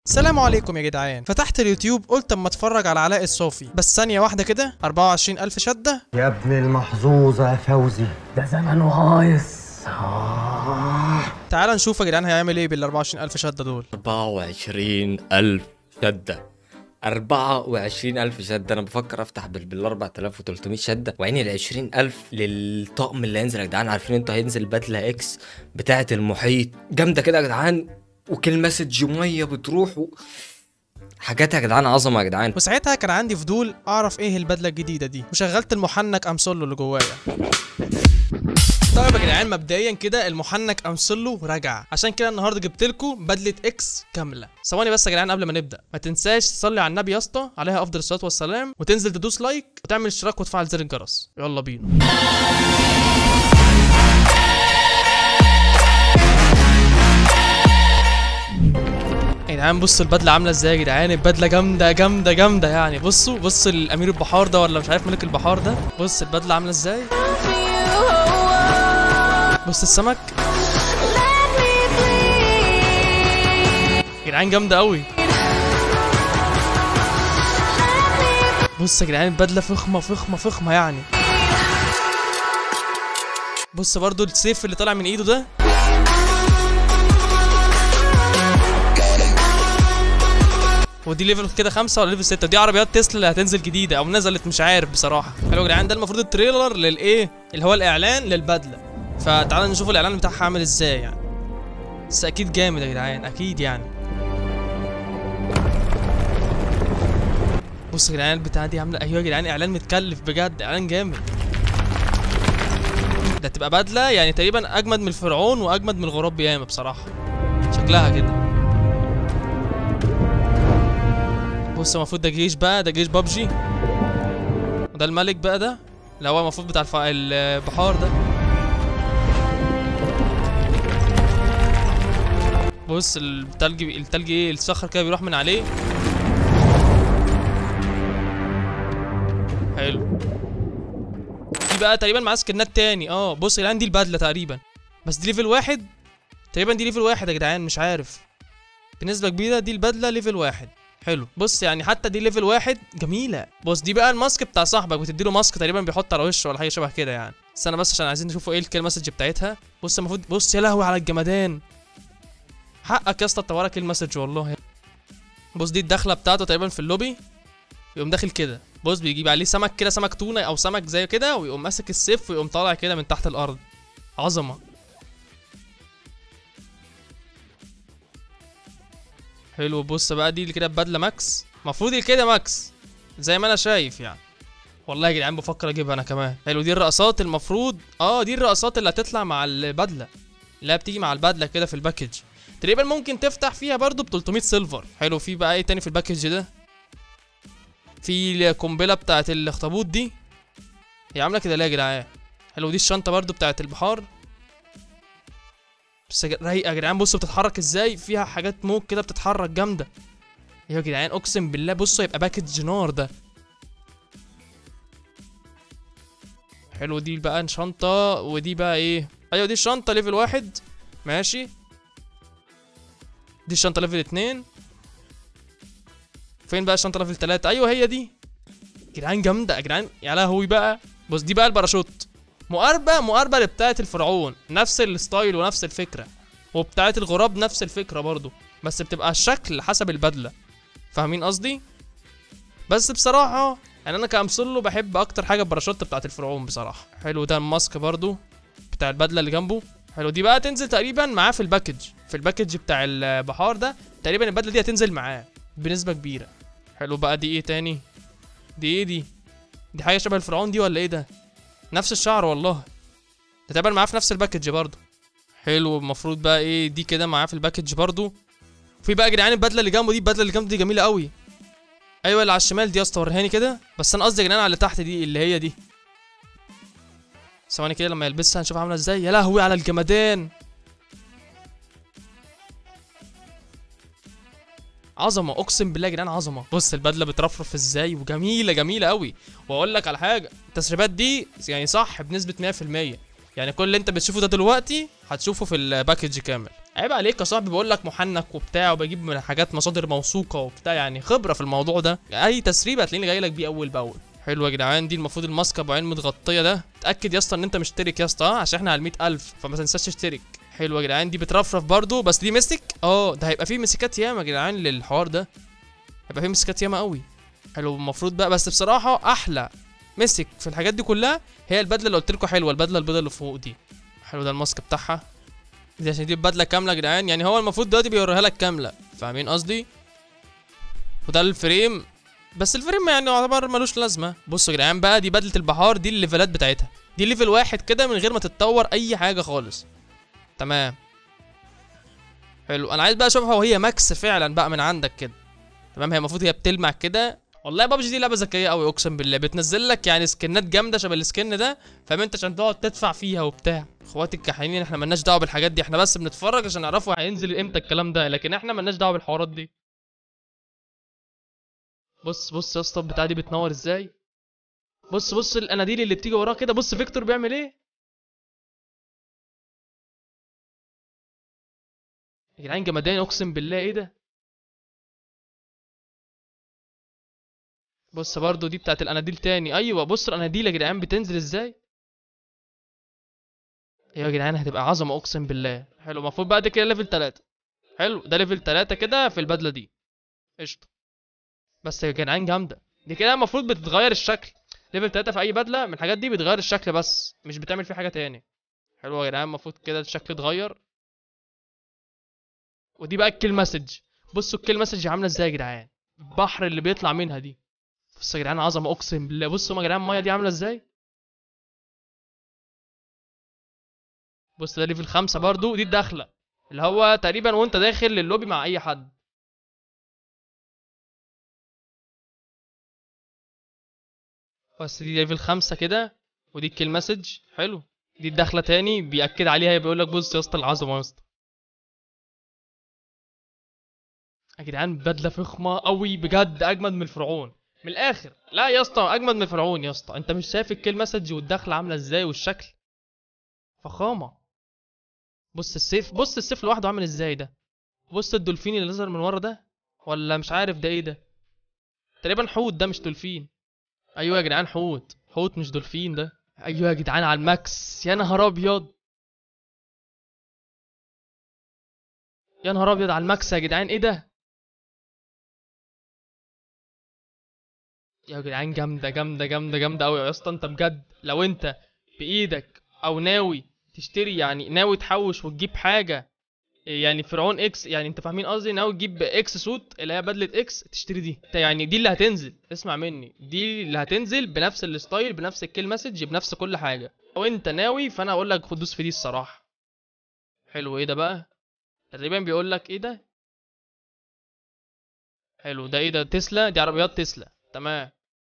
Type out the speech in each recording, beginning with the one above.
السلام عليكم يا جدعان فتحت اليوتيوب قلت اما اتفرج على علاء الصافي بس ثانية واحدة كده 24000 شدة يا ابن المحظوظة يا فوزي ده زمن هايص آه. تعال نشوف يا جدعان هيعمل ايه بال 24000 شدة دول 24 ألف شدة 24 ألف شدة أنا بفكر أفتح بال بال 4300 شدة وعيني ال 20 ألف للطقم اللي هينزل يا جدعان عارفين انتوا هينزل بدلة إكس بتاعة المحيط جامدة كده يا جدعان وكل مسج مية بتروح و... حاجات يا جدعان عظمة يا جدعان وساعتها كان عندي فضول اعرف ايه البدلة الجديدة دي وشغلت المحنك امسولو اللي جوايا طيب يا جدعان مبدئيا كده المحنك امسلو رجع عشان كده النهارده جبت لكم بدله اكس كامله ثواني بس يا جدعان قبل ما نبدا ما تنساش تصلي على النبي يا اسطى عليها افضل الصلاه والسلام وتنزل تدوس لايك وتعمل اشتراك وتفعل زر الجرس يلا بينا يا جدعان بصوا البدله عامله ازاي يا جدعان البدله جامده جامده جامده يعني بصوا بص الامير البحار ده ولا مش عارف ملك البحار ده بص البدله عامله ازاي بص السمك يا جدعان جامده قوي بص يا جدعان البدله فخمه فخمه فخمه يعني بص برضو السيف اللي طالع من ايده ده ودي ليفل كده خمسة ولا ليفل ستة دي عربيات تسلا اللي هتنزل جديدة أو نزلت مش عارف بصراحة حلو يا جدعان ده المفروض التريلر للإيه اللي هو الإعلان للبدلة فتعالى نشوف الإعلان بتاعها عامل إزاي يعني بس أكيد جامد يا جدعان أكيد يعني بص يا جدعان البتاعة دي عاملة أيوة يا جدعان إعلان متكلف بجد إعلان جامد ده تبقى بدلة يعني تقريبا أجمد من الفرعون وأجمد من الغراب بياما بصراحة شكلها كده بص المفروض ده جيش بقى ده جيش بابجي وده الملك بقى ده اللي هو المفروض بتاع الف... البحار ده بص التلج التلج ايه الصخر كده بيروح من عليه حلو دي بقى تقريبا معاه سكنات تاني اه بص يا جدعان دي البدله تقريبا بس دي ليفل واحد تقريبا دي ليفل واحد يا جدعان مش عارف بنسبه كبيره دي البدله ليفل واحد حلو بص يعني حتى دي ليفل واحد جميله بص دي بقى الماسك بتاع صاحبك بتديله ماسك تقريبا بيحط على وشه ولا حاجه شبه كده يعني استنى بس عشان عايزين نشوفوا ايه الكيل مسج بتاعتها بص المفروض بص يا لهوي على الجمدان حقك يا اسطى تطورك المسج والله بص دي الدخله بتاعته تقريبا في اللوبي يقوم داخل كده بص بيجيب عليه سمك كده سمك تونه او سمك زي كده ويقوم ماسك السيف ويقوم طالع كده من تحت الارض عظمه حلو بص بقى دي اللي كده بدله ماكس المفروض كده ماكس زي ما انا شايف يعني والله يا جدعان بفكر اجيبها انا كمان حلو دي الرقصات المفروض اه دي الرقصات اللي هتطلع مع البدله اللي هي بتيجي مع البدله كده في الباكج تقريبا ممكن تفتح فيها برضو ب 300 سيلفر حلو في بقى ايه تاني في الباكج ده في القنبله بتاعت الاخطبوط دي هي عامله كده ليه يا جدعان حلو دي الشنطه برضو بتاعت البحار بس رايقه يا جدعان بصوا بتتحرك ازاي فيها حاجات موج كده بتتحرك جامده يا جدعان اقسم بالله بصوا يبقى باكج نار ده حلو دي بقى شنطة ودي بقى ايه ايوه دي الشنطة ليفل واحد ماشي دي الشنطة ليفل اتنين فين بقى الشنطة ليفل تلاتة ايوه هي دي جدعان جامدة يا جدعان يا لهوي بقى بص دي بقى الباراشوت مقاربة مقاربة لبتاعة الفرعون نفس الستايل ونفس الفكرة وبتاعة الغراب نفس الفكرة برضو بس بتبقى الشكل حسب البدلة فاهمين قصدي بس بصراحه يعني انا كامسلو بحب اكتر حاجه الباراشوت بتاعت الفرعون بصراحه حلو ده الماسك برضو بتاع البدله اللي جنبه حلو دي بقى تنزل تقريبا معاه في الباكج في الباكج بتاع البحار ده تقريبا البدله دي هتنزل معاه بنسبه كبيره حلو بقى دي ايه تاني دي ايه دي دي حاجه شبه الفرعون دي ولا ايه ده نفس الشعر والله ده تقريبا معاه في نفس الباكج برضو حلو المفروض بقى ايه دي كده معاه في الباكج برضو في بقى يا جدعان البدله اللي جنبه دي البدله اللي جنبه دي جميله قوي ايوه اللي على الشمال دي يا اسطى وريهاني كده بس انا قصدي يا جدعان على اللي تحت دي اللي هي دي ثواني كده لما يلبسها هنشوف عامله ازاي يا لهوي على الجمدان عظمه اقسم بالله يا جدعان عظمه بص البدله بترفرف ازاي وجميله جميله قوي واقول لك على حاجه التسريبات دي يعني صح بنسبه 100% يعني كل اللي انت بتشوفه ده دلوقتي هتشوفه في الباكج كامل عيب عليك يا صاحبي بقول لك محنك وبتاع وبجيب من حاجات مصادر موثوقه وبتاع يعني خبره في الموضوع ده اي تسريب هتلاقيني جاي لك بيه اول باول حلو يا جدعان دي المفروض الماسكه ابو عين متغطيه ده اتاكد يا اسطى ان انت مشترك يا اسطى اه، عشان احنا على 100000 فما تنساش تشترك حلو يا جدعان دي بترفرف برضو بس دي ميستيك اه ده هيبقى فيه مسكات ياما يا جدعان للحوار ده هيبقى فيه مسكات ياما قوي حلو المفروض بقى بس بصراحه احلى مسك في الحاجات دي كلها هي البدله اللي قلت لكم حلوه البدله البيضاء اللي فوق دي حلو ده الماسك بتاعها دي عشان دي بدله كامله يا جدعان يعني هو المفروض دلوقتي بيوريها لك كامله فاهمين قصدي وده الفريم بس الفريم يعني يعتبر ملوش لازمه بصوا يا جدعان بقى دي بدله البحار دي الليفلات بتاعتها دي ليفل واحد كده من غير ما تتطور اي حاجه خالص تمام حلو انا عايز بقى اشوفها وهي ماكس فعلا بقى من عندك كده تمام هي المفروض هي بتلمع كده والله بابجي دي لعبه ذكيه قوي اقسم بالله بتنزل لك يعني سكنات جامده شبه السكن ده فاهم انت عشان تقعد تدفع فيها وبتاع اخواتي الكحيانين احنا ملناش دعوه بالحاجات دي احنا بس بنتفرج عشان نعرفوا هينزل امتى الكلام ده لكن احنا ملناش دعوه بالحوارات دي بص بص يا اسطى البتاعه دي بتنور ازاي بص بص الاناديل اللي بتيجي وراها كده بص فيكتور بيعمل ايه يا جدعان جمدان اقسم بالله ايه ده بص برضو دي بتاعت الاناديل تاني ايوه بص الاناديل يا جدعان بتنزل ازاي ايوه يا جدعان هتبقى عظمه اقسم بالله حلو المفروض بعد كده ليفل 3 حلو ده ليفل 3 كده في البدله دي قشطه بس يا جدعان جامده دي كده المفروض بتتغير الشكل ليفل 3 في اي بدله من الحاجات دي بتغير الشكل بس مش بتعمل فيه حاجه تاني حلو يا جدعان المفروض كده الشكل اتغير ودي بقى الكيل مسج بصوا الكيل مسج عامله ازاي يا جدعان البحر اللي بيطلع منها دي بصوا يا جدعان عظمه اقسم بالله بصوا يا جدعان الميه دي عامله ازاي بص ده ليفل خمسة برضو دي الداخلة اللي هو تقريبا وانت داخل للوبي مع اي حد بس دي ليفل خمسة كده ودي الكيل مسج حلو دي الداخلة تاني بيأكد عليها بيقول لك بص يا اسطى العظمة يا اسطى يا جدعان بدلة فخمة قوي بجد اجمد من الفرعون من الاخر لا يا اسطى اجمد من الفرعون يا اسطى انت مش شايف الكيل مسج والدخله عامله ازاي والشكل فخامه بص السيف بص السيف لوحده عامل ازاي ده بص الدولفين اللي نزل من ورا ده ولا مش عارف ده ايه ده تقريبا حوت ده مش دولفين ايوه يا جدعان حوت حوت مش دولفين ده ايوه يا جدعان على الماكس يا نهار ابيض يا نهار ابيض على الماكس يا جدعان ايه ده يا جدعان جامده جامده جامده جامده قوي يا اسطى انت بجد لو انت بايدك او ناوي تشتري يعني ناوي تحوش وتجيب حاجه يعني فرعون اكس يعني انت فاهمين قصدي ناوي تجيب اكس سوت اللي هي بدله اكس تشتري دي انت يعني دي اللي هتنزل اسمع مني دي اللي هتنزل بنفس الستايل بنفس الكيل مسج بنفس كل حاجه لو انت ناوي فانا اقول لك خد دوس في دي الصراحه حلو ايه ده بقى تقريبا بيقول لك ايه ده حلو ده ايه ده تسلا دي عربيات تسلا تمام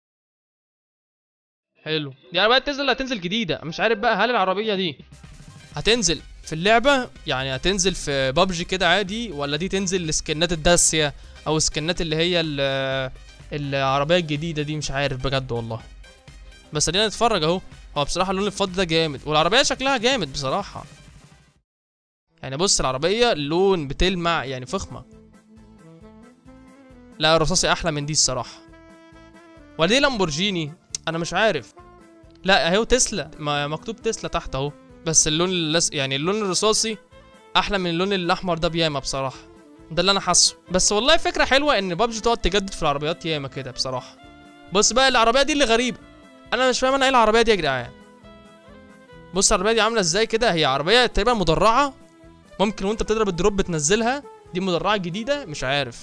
حلو دي عربيات تسلا اللي هتنزل جديده مش عارف بقى هل العربيه دي هتنزل في اللعبه يعني هتنزل في بابجي كده عادي ولا دي تنزل لسكنات الداسيا او سكنات اللي هي ال- العربيه الجديده دي مش عارف بجد والله بس خلينا نتفرج اهو هو بصراحه اللون الفضي ده جامد والعربيه شكلها جامد بصراحه يعني بص العربيه اللون بتلمع يعني فخمه لا الرصاصي احلى من دي الصراحه ولا دي لامبورجيني انا مش عارف لا اهو تسلا ما مكتوب تسلا تحت اهو بس اللون اللس... يعني اللون الرصاصي احلى من اللون الاحمر ده بياما بصراحه ده اللي انا حاسه بس والله فكره حلوه ان بابجي تقعد تجدد في العربيات ياما كده بصراحه بص بقى العربيه دي اللي غريبه انا مش فاهم انا ايه العربيه دي يا جدعان بص العربيه دي عامله ازاي كده هي عربيه تقريبا مدرعه ممكن وانت بتضرب الدروب بتنزلها دي مدرعه جديده مش عارف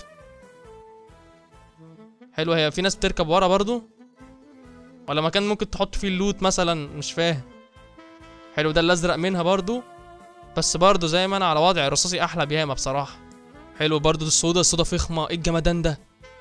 حلوه هي في ناس بتركب ورا برضو ولا مكان ممكن تحط فيه اللوت مثلا مش فاهم حلو ده الازرق منها برضو بس برضو زي ما انا على وضعي الرصاصي احلى بياما بصراحه حلو برضو السودا السودا فخمه ايه الجمدان ده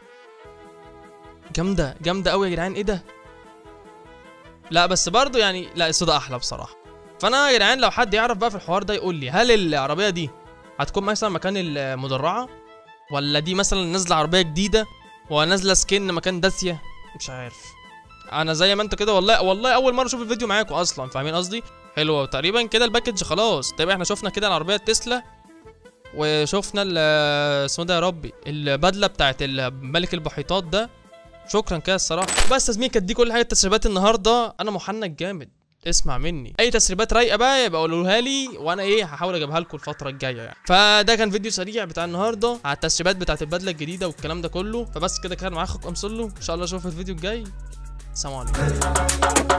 جامده جامده قوي يا جدعان ايه ده لا بس برضو يعني لا السودا احلى بصراحه فانا يا جدعان لو حد يعرف بقى في الحوار ده يقول لي هل العربيه دي هتكون مثلا مكان المدرعه ولا دي مثلا نازله عربيه جديده ونازله سكن مكان داسيه مش عارف انا زي ما انت كده والله والله اول مره اشوف الفيديو معاكم اصلا فاهمين قصدي حلو تقريبا كده الباكج خلاص تقريبا احنا شفنا كده العربيه تسلا وشفنا ال- اسمه ده يا ربي البدله بتاعت ال- ملك المحيطات ده شكرا كده الصراحه بس يا زميلي كانت دي كل حاجه تسريبات النهارده انا محنك جامد اسمع مني اي تسريبات رايقه بقى يبقى قولوها لي وانا ايه هحاول اجيبها لكم الفتره الجايه يعني فده كان فيديو سريع بتاع النهارده على التسريبات بتاعت البدله الجديده والكلام ده كله فبس كده كان معاكم امسلو ان شاء الله اشوفكم في الفيديو الجاي سلام عليكم